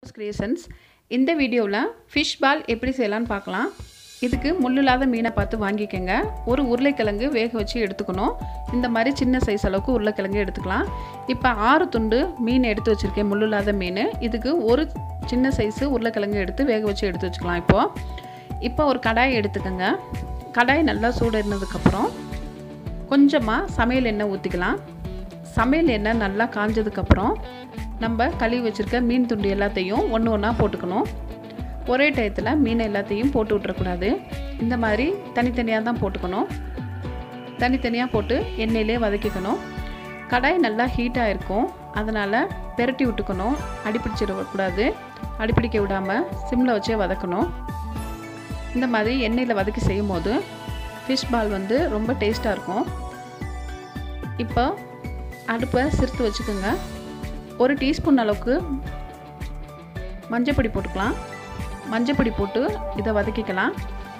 creations இந்த வீடியோவில் fish பால் எப்படி செய்யலான்னு பார்க்கலாம் இதுக்கு முள்ளில்லாத மீனை பார்த்து வாங்கிக்கோங்க ஒரு உருளைக்கிழங்கு வேக வச்சு எடுத்துக்கணும் இந்த மாதிரி சின்ன சைஸ் அளவுக்கு உருளைக்கிழங்கு எடுத்துக்கலாம் இப்போ ஆறு துண்டு மீன் எடுத்து வச்சுருக்கேன் முள்ளில்லாத மீன் இதுக்கு ஒரு சின்ன சைஸு உருளைக்கிழங்கு எடுத்து வேக வச்சு எடுத்து வச்சுக்கலாம் இப்போது இப்போ ஒரு கடாய் எடுத்துக்கோங்க கடாய் நல்லா சூடேறினதுக்கப்புறம் கொஞ்சமாக சமையல் எண்ணெய் ஊற்றிக்கலாம் சமையல் எண்ணெய் நல்லா காஞ்சதுக்கப்புறம் நம்ம கழுவி வச்சுருக்க மீன் துண்டு எல்லாத்தையும் ஒன்று ஒன்றா போட்டுக்கணும் ஒரே டயத்தில் மீன் எல்லாத்தையும் போட்டு விட்றக்கூடாது இந்த மாதிரி தனித்தனியாக தான் போட்டுக்கணும் தனித்தனியாக போட்டு எண்ணெயிலே வதக்கிக்கணும் கடாய் நல்லா ஹீட்டாக இருக்கும் அதனால் பெரட்டி விட்டுக்கணும் அடிப்பிடிச்சிடக்கூடாது அடிப்பிடிக்க விடாமல் சிம்மில் வச்சே வதக்கணும் இந்த மாதிரி எண்ணெயில் வதக்கி செய்யும் போது ஃபிஷ் பால் வந்து ரொம்ப டேஸ்ட்டாக இருக்கும் இப்போ அடுப்பை சிறுத்து வச்சுக்கோங்க ஒரு டீஸ்பூன் அளவுக்கு மஞ்சப்பொடி போட்டுக்கலாம் மஞ்சப்பொடி போட்டு இதை வதக்கிக்கலாம்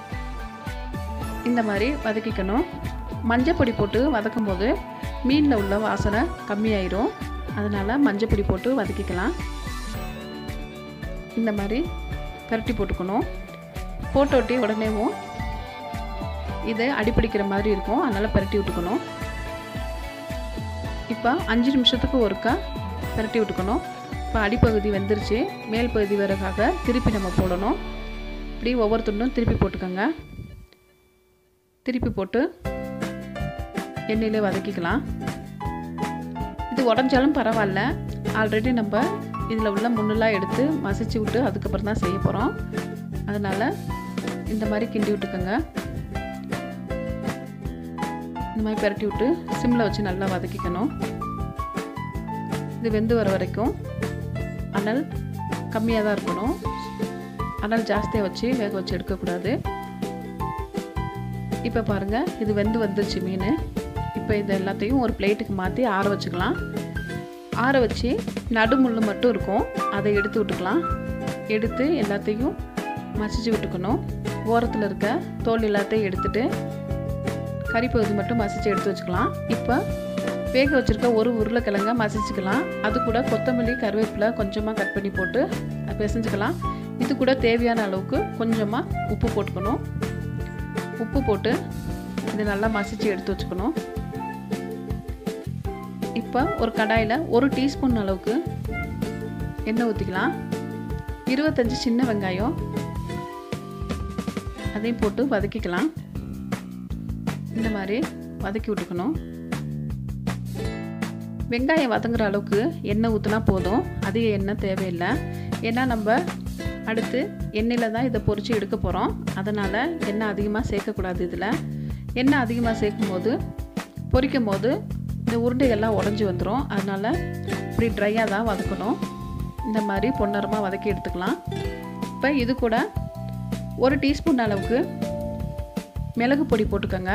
இந்த மாதிரி வதக்கிக்கணும் மஞ்சப்பொடி போட்டு வதக்கும் போது மீனில் உள்ள வாசனை கம்மியாயிரும் அதனால் மஞ்சப்பொடி போட்டு வதக்கிக்கலாம் இந்த மாதிரி பரட்டி போட்டுக்கணும் போட்டோட்டி உடனேவும் இது அடிப்பிடிக்கிற மாதிரி இருக்கும் அதனால் பரட்டி விட்டுக்கணும் இப்போ அஞ்சு நிமிஷத்துக்கு ஒருக்கா பரட்டி விட்டுக்கணும் இப்போ அடிப்பகுதி வெந்துருச்சு மேல் பகுதி வரக்காக திருப்பி நம்ம போடணும் இப்படி ஒவ்வொரு துண்டும் திருப்பி போட்டுக்கோங்க திருப்பி போட்டு எண்ணெயிலே வதக்கிக்கலாம் இது உடஞ்சாலும் பரவாயில்ல ஆல்ரெடி நம்ம இதில் உள்ள முன்னெல்லாம் எடுத்து மசிச்சு விட்டு அதுக்கப்புறம் தான் செய்ய போகிறோம் அதனால் இந்த மாதிரி கிண்டி விட்டுக்கோங்க இந்த மாதிரி பரட்டி விட்டு சிம்மில் வச்சு நல்லா வதக்கிக்கணும் இது வெந்து வர வரைக்கும் அனல் கம்மியாக தான் இருக்கணும் அனல் ஜாஸ்தியாக வச்சு வேக வச்சு எடுக்கக்கூடாது இப்போ பாருங்கள் இது வெந்து வந்துருச்சு மீன் இப்போ இது எல்லாத்தையும் ஒரு பிளேட்டுக்கு மாற்றி ஆற வச்சுக்கலாம் ஆற வச்சு நடுமுள்ளு மட்டும் இருக்கும் அதை எடுத்து விட்டுக்கலாம் எடுத்து எல்லாத்தையும் மசிச்சு விட்டுக்கணும் ஓரத்தில் இருக்க தோல் எல்லாத்தையும் எடுத்துட்டு கறிப்பகுதி மட்டும் மசிச்சு எடுத்து வச்சுக்கலாம் இப்போ வேக வச்சுருக்க ஒரு உருளைக்கிழங்க மசிச்சுக்கலாம் அது கூட கொத்தமல்லி கருவேப்பிலை கொஞ்சமாக கட் பண்ணி போட்டு பிசைஞ்சுக்கலாம் இது கூட தேவையான அளவுக்கு கொஞ்சமாக உப்பு போட்டுக்கணும் உப்பு போட்டு இது நல்லா மசிச்சு எடுத்து வச்சுக்கணும் இப்போ ஒரு கடாயில் ஒரு டீஸ்பூன் அளவுக்கு எண்ணெய் ஊற்றிக்கலாம் இருபத்தஞ்சி சின்ன வெங்காயம் அதையும் போட்டு வதக்கிக்கலாம் இந்த மாதிரி வதக்கி விட்டுக்கணும் வெங்காயம் வதங்குற அளவுக்கு எண்ணெய் ஊற்றினா போதும் அதிக எண்ணெய் தேவையில்லை ஏன்னா நம்ம அடுத்து எண்ணெயில் தான் இதை பொறிச்சு எடுக்க போகிறோம் அதனால் எண்ணெய் அதிகமாக சேர்க்கக்கூடாது இதில் எண்ணெய் அதிகமாக சேர்க்கும் போது பொரிக்கும் போது இந்த உருண்டைகள்லாம் உடஞ்சி வந்துடும் அதனால் இப்படி ட்ரையாக தான் வதக்கணும் இந்த மாதிரி பொன்னரமாக வதக்கி எடுத்துக்கலாம் இப்போ இது கூட ஒரு டீஸ்பூன் அளவுக்கு மிளகு பொடி போட்டுக்கோங்க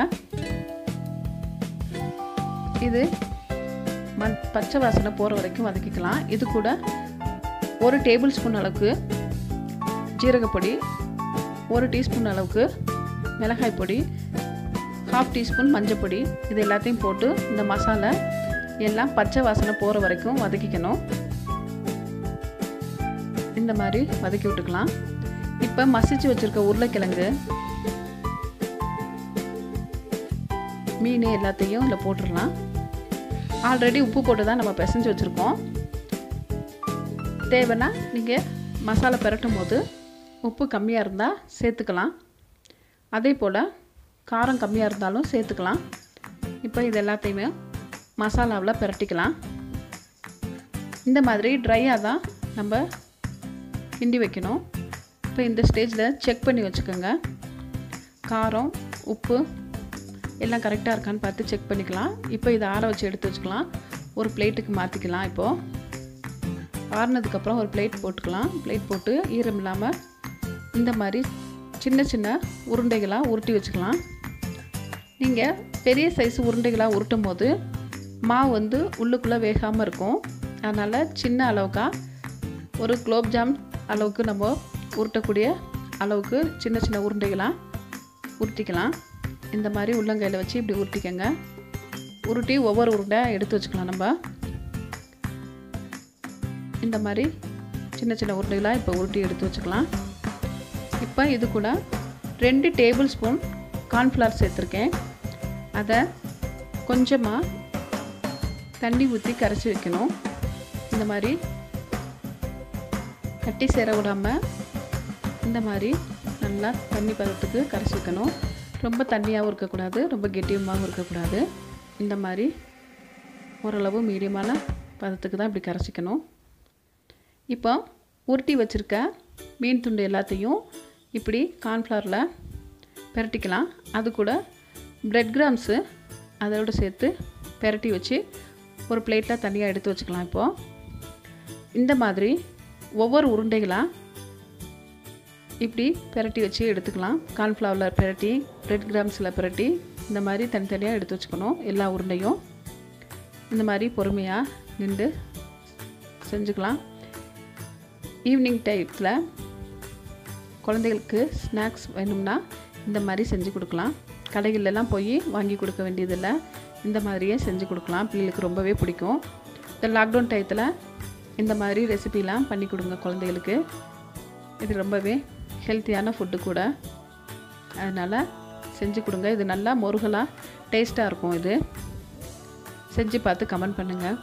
இது மண் பச்சை வாசனை போகிற வரைக்கும் வதக்கிக்கலாம் இது கூட ஒரு டேபிள் ஸ்பூன் அளவுக்கு ஜீரகப்பொடி ஒரு டீஸ்பூன் அளவுக்கு மிளகாய் பொடி ஹாஃப் டீஸ்பூன் மஞ்சப்பொடி இது எல்லாத்தையும் போட்டு இந்த மசாலா எல்லாம் பச்சை வாசனை போகிற வரைக்கும் வதக்கிக்கணும் இந்த மாதிரி வதக்கி விட்டுக்கலாம் இப்போ மசிச்சு வச்சுருக்க உருளைக்கிழங்கு மீன் எல்லாத்தையும் இதில் போட்டுடலாம் ஆல்ரெடி உப்பு போட்டு தான் நம்ம பிசைஞ்சு வச்சுருக்கோம் தேவைன்னா நீங்கள் மசாலா பெரட்டும் போது உப்பு கம்மியாக இருந்தால் சேர்த்துக்கலாம் அதே போல் காரம் கம்மியாக இருந்தாலும் சேர்த்துக்கலாம் இப்போ இது எல்லாத்தையுமே மசாலாவில் பெரட்டிக்கலாம் இந்த மாதிரி ட்ரையாக தான் நம்ம கிண்டி வைக்கணும் இப்போ இந்த ஸ்டேஜில் செக் பண்ணி வச்சுக்கோங்க காரம் உப்பு எல்லாம் கரெக்டாக இருக்கான்னு பார்த்து செக் பண்ணிக்கலாம் இப்போ இதை ஆற வச்சு எடுத்து வச்சுக்கலாம் ஒரு பிளேட்டுக்கு மாற்றிக்கலாம் இப்போது ஆறுனதுக்கப்புறம் ஒரு பிளேட் போட்டுக்கலாம் பிளேட் போட்டு ஈரம் இல்லாமல் இந்த மாதிரி சின்ன சின்ன உருண்டைகளாக உருட்டி வச்சுக்கலாம் நீங்கள் பெரிய சைஸ் உருண்டைகளாக உருட்டும் போது மாவு வந்து உள்ளுக்குள்ளே வேகாமல் இருக்கும் அதனால் சின்ன அளவுக்காக ஒரு குலோப் ஜாம் அளவுக்கு நம்ம உருட்டக்கூடிய அளவுக்கு சின்ன சின்ன உருண்டைகளாக உருட்டிக்கலாம் இந்த மாதிரி உள்ளங்கையில் வச்சு இப்படி உருட்டிக்கங்க உருட்டி ஒவ்வொரு உருண்டை எடுத்து வச்சுக்கலாம் நம்ம இந்த மாதிரி சின்ன சின்ன சின்ன உருண்டைகளாக இப்போ உருட்டி எடுத்து வச்சுக்கலாம் இப்போ இது கூட ரெண்டு டேபிள் ஸ்பூன் கார்ன்ஃப்ளவர் சேர்த்துருக்கேன் அதை கொஞ்சமாக தண்ணி ஊற்றி கரைச்சி வைக்கணும் இந்த மாதிரி கட்டி சேர விடாமல் இந்த மாதிரி நல்லா தண்ணி பதத்துக்கு கரைச்சி வைக்கணும் ரொம்ப தண்ணியாகவும் இருக்கக்கூடாது ரொம்ப கெட்டியமாகவும் இருக்கக்கூடாது இந்த மாதிரி ஓரளவு மீடியமான பதத்துக்கு தான் இப்படி கரைச்சிக்கணும் இப்போ உருட்டி வச்சுருக்க மீன் துண்டு எல்லாத்தையும் இப்படி கார்ன்ஃப்ளவரில் பெரட்டிக்கலாம் அது கூட ப்ரெட் கிராம்ஸு அதோடு சேர்த்து பெரட்டி வச்சு ஒரு பிளேட்டில் தனியாக எடுத்து வச்சுக்கலாம் இப்போது இந்த மாதிரி ஒவ்வொரு உருண்டைகளாக இப்படி பெரட்டி வச்சு எடுத்துக்கலாம் கார்ன்ஃப்ளவரில் பெரட்டி ப்ரெட் கிராம்ஸில் பெரட்டி இந்த மாதிரி தனித்தனியாக எடுத்து வச்சுக்கணும் எல்லா உருண்டையும் இந்த மாதிரி பொறுமையாக நின்று செஞ்சுக்கலாம் ஈவினிங் டைத்தில் குழந்தைகளுக்கு ஸ்நாக்ஸ் வேணும்னா இந்த மாதிரி செஞ்சு கொடுக்கலாம் கடைகளெல்லாம் போய் வாங்கி கொடுக்க வேண்டியதில்லை இந்த மாதிரியே செஞ்சு கொடுக்கலாம் பிள்ளைகளுக்கு ரொம்பவே பிடிக்கும் இந்த லாக்டவுன் டயத்தில் இந்த மாதிரி ரெசிபிலாம் பண்ணி கொடுங்க குழந்தைகளுக்கு இது ரொம்பவே ஹெல்த்தியான ஃபுட்டு கூட அதனால் செஞ்சு கொடுங்க இது நல்லா முருகலாக டேஸ்ட்டாக இருக்கும் இது செஞ்சு பார்த்து கமெண்ட் பண்ணுங்கள்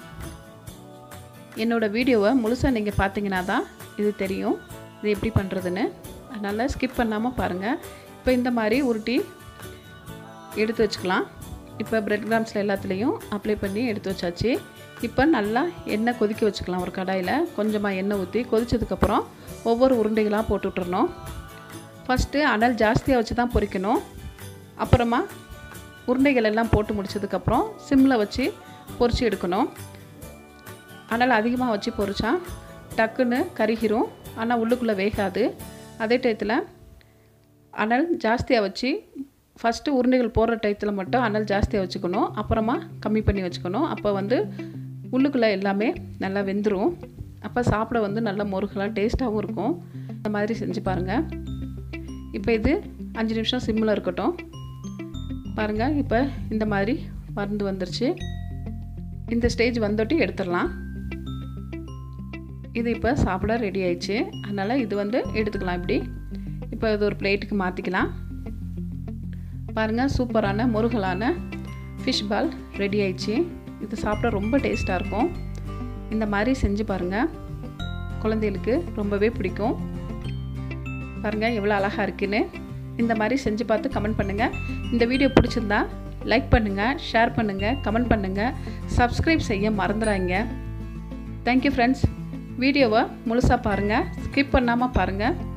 என்னோடய வீடியோவை முழுசாக நீங்கள் பார்த்தீங்கன்னா தான் இது தெரியும் இது எப்படி பண்ணுறதுன்னு அதனால் ஸ்கிப் பண்ணாமல் பாருங்கள் இப்போ இந்த மாதிரி உருட்டி எடுத்து வச்சுக்கலாம் இப்போ ப்ரெட் கிராம்ஸில் எல்லாத்துலேயும் அப்ளை பண்ணி எடுத்து வச்சாச்சு இப்போ நல்லா எண்ணெய் கொதிக்க வச்சுக்கலாம் ஒரு கடாயில் கொஞ்சமாக எண்ணெய் ஊற்றி கொதிச்சதுக்கப்புறம் ஒவ்வொரு உருண்டைகளாக போட்டு விட்டுறணும் ஃபஸ்ட்டு அனல் ஜாஸ்தியாக வச்சு தான் பொரிக்கணும் அப்புறமா உருண்டைகள் எல்லாம் போட்டு முடிச்சதுக்கப்புறம் சிம்மில் வச்சு பொரித்து எடுக்கணும் அனல் அதிகமாக வச்சு பொரிச்சா டக்குன்னு கருகிரும் ஆனால் உள்ளுக்குள்ளே வேகாது அதே டயத்தில் அனல் ஜாஸ்தியாக வச்சு ஃபஸ்ட்டு உருண்டைகள் போடுற டயத்தில் மட்டும் அனல் ஜாஸ்தியாக வச்சுக்கணும் அப்புறமா கம்மி பண்ணி வச்சுக்கணும் அப்போ வந்து உள்ளுக்குள்ளே எல்லாமே நல்லா வெந்துடும் அப்போ சாப்பிட வந்து நல்லா முருகலாக டேஸ்ட்டாகவும் இருக்கும் இந்த மாதிரி செஞ்சு பாருங்கள் இப்போ இது அஞ்சு நிமிஷம் சிம்மில் இருக்கட்டும் பாருங்கள் இப்போ இந்த மாதிரி மருந்து வந்துருச்சு இந்த ஸ்டேஜ் வந்துட்டு எடுத்துடலாம் இது இப்போ சாப்பிட ரெடி ஆயிடுச்சு அதனால் இது வந்து எடுத்துக்கலாம் இப்படி இப்போ இது ஒரு பிளேட்டுக்கு மாற்றிக்கலாம் பாருங்கள் சூப்பரான முருகலான ஃபிஷ் பால் ரெடி ஆயிடுச்சு இது சாப்பிட ரொம்ப டேஸ்ட்டாக இருக்கும் இந்த மாதிரி செஞ்சு பாருங்கள் குழந்தைகளுக்கு ரொம்பவே பிடிக்கும் பாருங்கள் எவ்வளோ அழகாக இருக்குன்னு இந்த மாதிரி செஞ்சு பார்த்து கமெண்ட் பண்ணுங்கள் இந்த வீடியோ பிடிச்சிருந்தா லைக் பண்ணுங்கள் ஷேர் பண்ணுங்கள் கமெண்ட் பண்ணுங்கள் சப்ஸ்கிரைப் செய்ய மறந்துடாங்க தேங்க்யூ ஃப்ரெண்ட்ஸ் வீடியோவை முழுசாக பாருங்கள் ஸ்கிப் பண்ணாமல் பாருங்கள்